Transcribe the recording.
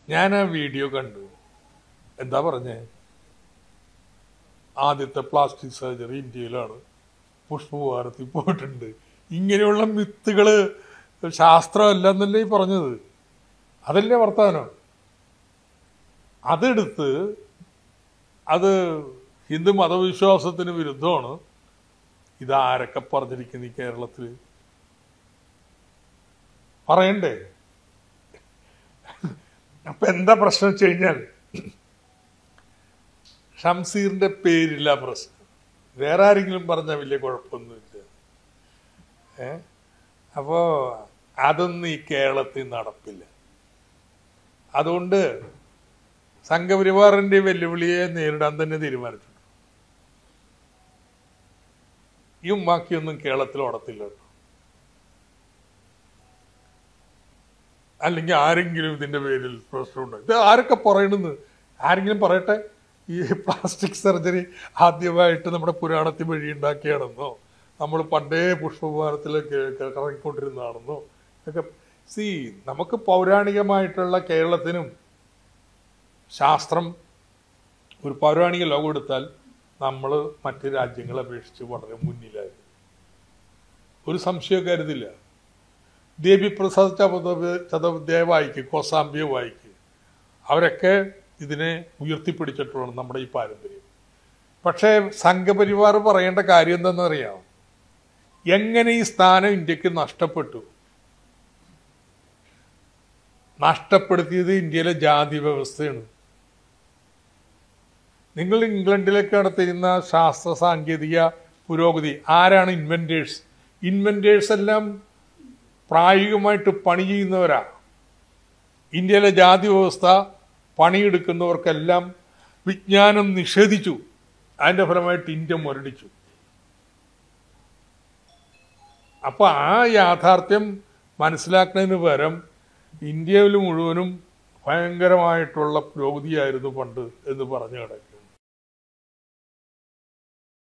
ഞാൻ ആ വീഡിയോ കണ്ടു എന്താ പറഞ്ഞേ ആദ്യത്തെ പ്ലാസ്റ്റിക് സർജറി ഇന്ത്യയിലാണ് പുഷ്പഭാരത്തിൽ പോയിട്ടുണ്ട് ഇങ്ങനെയുള്ള മിത്തുകള് ശാസ്ത്രമല്ല എന്നല്ലേ ഈ പറഞ്ഞത് അതല്ലേ വർത്താനം അതെടുത്ത് അത് ഹിന്ദു മതവിശ്വാസത്തിന് വിരുദ്ധമാണ് ഇതാരൊക്കെ പറഞ്ഞിരിക്കുന്നു ഈ കേരളത്തിൽ പറയണ്ടേ അപ്പൊ എന്താ പ്രശ്നം വെച്ച് കഴിഞ്ഞാൽ ഷംസീറിന്റെ പേരില്ല പ്രശ്നം വേറെ ആരെങ്കിലും പറഞ്ഞാൽ വലിയ കുഴപ്പമൊന്നുമില്ല ഏ അപ്പോ അതൊന്നും ഈ കേരളത്തിൽ നടപ്പില്ല അതുകൊണ്ട് സംഘപരിവാറിന്റെ വെല്ലുവിളിയെ നേരിടാൻ തന്നെ തീരുമാനിച്ചിട്ടുണ്ട് ഈ ഉമ്മാക്കിയൊന്നും കേരളത്തിൽ ഓടത്തില്ല കേട്ടോ അല്ലെങ്കിൽ ആരെങ്കിലും ഇതിന്റെ പേരിൽ പ്രശ്നമുണ്ട് ഇത് ആരൊക്കെ പറയണെന്ന് ആരെങ്കിലും പറയട്ടെ ഈ പ്ലാസ്റ്റിക് സർജറി ആദ്യമായിട്ട് നമ്മുടെ പുരാണത്തിൽ വഴി ഉണ്ടാക്കിയാണെന്നോ നമ്മൾ പണ്ടേ പുഷ്പവിമാനത്തിലൊക്കെ കറങ്ങിക്കൊണ്ടിരുന്നതാണെന്നോ ഒക്കെ സി നമുക്ക് പൗരാണികമായിട്ടുള്ള കേരളത്തിനും ശാസ്ത്രം ഒരു പൗരാണിക ലോകം എടുത്താൽ നമ്മൾ മറ്റ് രാജ്യങ്ങളെ അപേക്ഷിച്ച് വളരെ മുന്നിലായിരുന്നു ഒരു സംശയം കരുതില്ല ദേവിപ്രസാദ് ചതവ് ചതവധ്യായ വായിക്കുക കോസാംബിയ വായിക്കുക അവരൊക്കെ ഇതിനെ ഉയർത്തിപ്പിടിച്ചിട്ടുള്ളതാണ് നമ്മുടെ ഈ പാരമ്പര്യം പക്ഷേ സംഘപരിവാർ പറയേണ്ട കാര്യം എന്താണെന്നറിയാം എങ്ങനെ ഈ സ്ഥാനം ഇന്ത്യക്ക് നഷ്ടപ്പെട്ടു നഷ്ടപ്പെടുത്തിയത് ഇന്ത്യയിലെ ജാതി വ്യവസ്ഥയാണ് നിങ്ങൾ ഇംഗ്ലണ്ടിലേക്ക് നടത്തിയിരുന്ന ശാസ്ത്ര സാങ്കേതിക പുരോഗതി ആരാണ് ഇൻവെന്റേഴ്സ് ഇൻവെന്റേഴ്സ് എല്ലാം പ്രായോഗികമായിട്ട് പണി ചെയ്യുന്നവരാ ഇന്ത്യയിലെ ജാതി വ്യവസ്ഥ പണിയെടുക്കുന്നവർക്കെല്ലാം വിജ്ഞാനം നിഷേധിച്ചു അതിന്റെ ഫലമായിട്ട് ഇന്ത്യ മുരടിച്ചു അപ്പൊ ആ യാഥാർത്ഥ്യം മനസ്സിലാക്കുന്നതിന് പകരം ഇന്ത്യയിൽ മുഴുവനും ഭയങ്കരമായിട്ടുള്ള പുരോഗതിയായിരുന്നു പണ്ട് എന്ന് പറഞ്ഞു കിടക്കുക